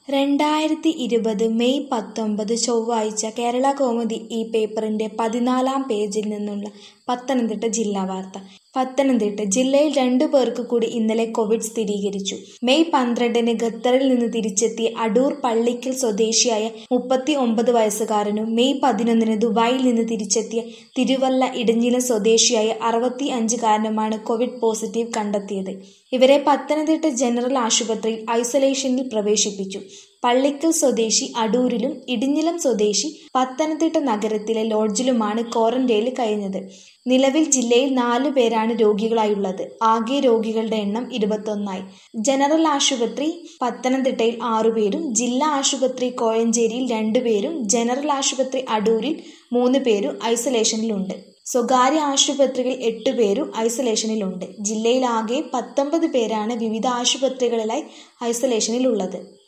രണ്ടായിരത്തി ഇരുപത് മെയ് പത്തൊമ്പത് ചൊവ്വാഴ്ച കേരള കൗമുദി ഈ പേപ്പറിന്റെ പതിനാലാം പേജിൽ നിന്നുള്ള പത്തനംതിട്ട ജില്ലാ വാർത്ത പത്തനംതിട്ട ജില്ലയിൽ രണ്ടു പേർക്ക് കൂടി ഇന്നലെ കോവിഡ് സ്ഥിരീകരിച്ചു മെയ് പന്ത്രണ്ടിന് ഖത്തറിൽ നിന്ന് തിരിച്ചെത്തിയ അടൂർ പള്ളിക്കൽ സ്വദേശിയായ മുപ്പത്തി ഒമ്പത് വയസ്സുകാരനും മെയ് പതിനൊന്നിന് ദുബായിൽ നിന്ന് തിരിച്ചെത്തിയ തിരുവല്ല ഇടഞ്ഞിലം സ്വദേശിയായ അറുപത്തി അഞ്ചുകാരനുമാണ് കോവിഡ് പോസിറ്റീവ് കണ്ടെത്തിയത് ഇവരെ പത്തനംതിട്ട ജനറൽ ആശുപത്രിയിൽ ഐസൊലേഷനിൽ പ്രവേശിപ്പിച്ചു പള്ളിക്കൽ സ്വദേശി അടൂരിലും ഇടിഞ്ഞിലം സ്വദേശി പത്തനംതിട്ട നഗരത്തിലെ ലോഡ്ജിലുമാണ് ക്വാറന്റൈനിൽ കഴിഞ്ഞത് നിലവിൽ ജില്ലയിൽ നാലു പേരാണ് രോഗികളായുള്ളത് ആകെ രോഗികളുടെ എണ്ണം ഇരുപത്തൊന്നായി ജനറൽ ആശുപത്രി പത്തനംതിട്ടയിൽ ആറുപേരും ജില്ലാ ആശുപത്രി കോഴഞ്ചേരിയിൽ രണ്ടുപേരും ജനറൽ ആശുപത്രി അടൂരിൽ മൂന്ന് പേരും ഐസൊലേഷനിലുണ്ട് സ്വകാര്യ ആശുപത്രികളിൽ എട്ടുപേരും ഐസൊലേഷനിലുണ്ട് ജില്ലയിൽ ആകെ പത്തൊമ്പത് പേരാണ് വിവിധ ആശുപത്രികളിലായി ഐസൊലേഷനിലുള്ളത്